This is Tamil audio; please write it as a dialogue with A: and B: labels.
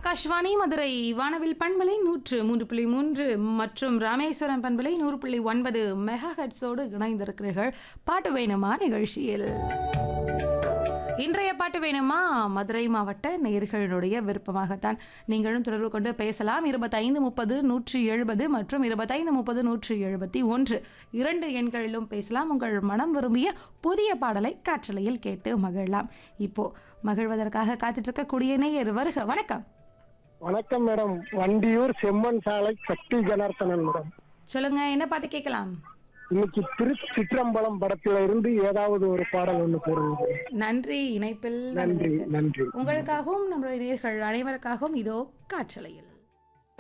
A: ஆகாஷ்வாணி மதுரை வானவில் பண்பலை நூற்று மூன்று புள்ளி மூன்று மற்றும் ராமேஸ்வரம் பண்பலை நூறு புள்ளி ஒன்பது மெகா ஹெட்ஸோடு இணைந்திருக்கிறீர்கள் பாட்டு வேணுமா நிகழ்ச்சியில் இன்றைய பாட்டு வேணுமா மதுரை மாவட்ட நேயர்களுடைய விருப்பமாகத்தான் நீங்களும் தொடர்பு கொண்டு பேசலாம் இருபத்தைந்து முப்பது நூற்றி எழுபது மற்றும் இருபத்தைந்து முப்பது நூற்றி எழுபத்தி ஒன்று இரண்டு எண்களிலும் பேசலாம் உங்கள் மனம் விரும்பிய புதிய பாடலை காற்றலையில் கேட்டு மகிழலாம் இப்போ மகிழ்வதற்காக காத்துட்டு இருக்கக்கூடிய நேயர் வருக வணக்கம்
B: வணக்கம் மேடம் வண்டியூர் செம்மன் சாலை சக்தி ஜனார்த்தனன் மேடம்
A: சொல்லுங்க என்ன பாட்டு கேட்கலாம்
B: இன்னைக்கு திரு சிற்றம்பலம் படத்துல இருந்து ஏதாவது ஒரு பாடல் ஒண்ணு போடுங்க மேடம்.
A: நன்றி இணைப்பில்
B: நன்றி
A: வந்ததற்கு.
B: நன்றி
A: உங்களுக்காகவும் நம்மளுடைய நேர்கள் அனைவருக்காகவும் இதோ காற்றலையில்